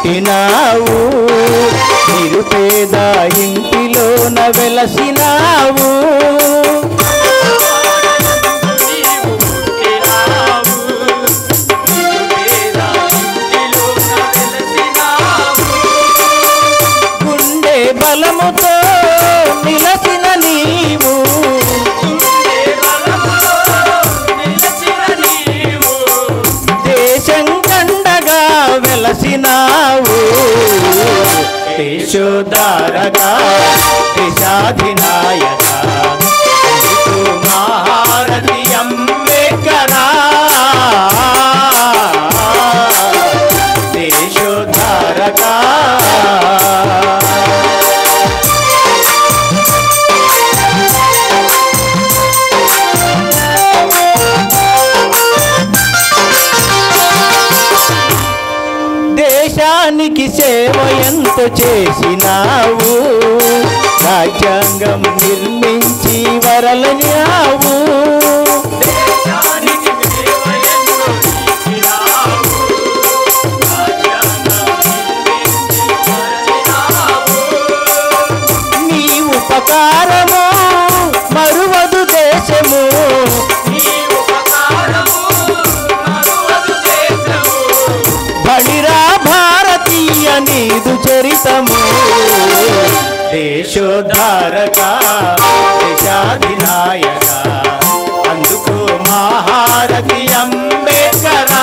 పుట్టినావు నిరుపేద ఇంటిలోన వెలసినావు నీవు పుట్టినావు నిరుపేద ఇంటిలోన వెలసినావు గుండె బలముతో నిలసిన నీవు గుండె బలములో నిలచిన నీవు దేశం కండగా వెలసినావు యశోదారగా దిశాధినాయక అందుకు మహారథి అంబేకరా దేశోద్ధారకా దేశానికి సేవ ఎంత చేసినావు రాజ్యాంగం నిర్మించి వరలనియావు దేశానికి సేవ ఎంతో చేసినావు రాజ్యాంగం నిర్మించి మరచినావు నీ ఉపకారము మరువదు దేశము నీ ఉపకారము మరువదు దేశము బడిరా భారతీయ నీదు చరితము దేశోద్ధారక దేశాధినాయక అందుకు మహారథి అంబేద్కరా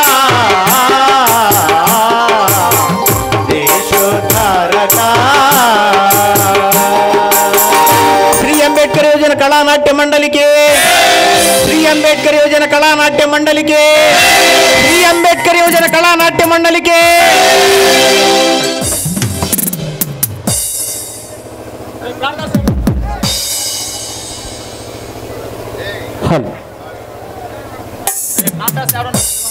దేశోద్ధారక శ్రీ అంబేద్కర్ యోజన కళానాట్య మండలికి శ్రీ అంబేద్కర్ యోజన కళానాట్య మండలికి శ్రీ అంబేద్కర్ యోజన కళానాట్య మండలికి హలో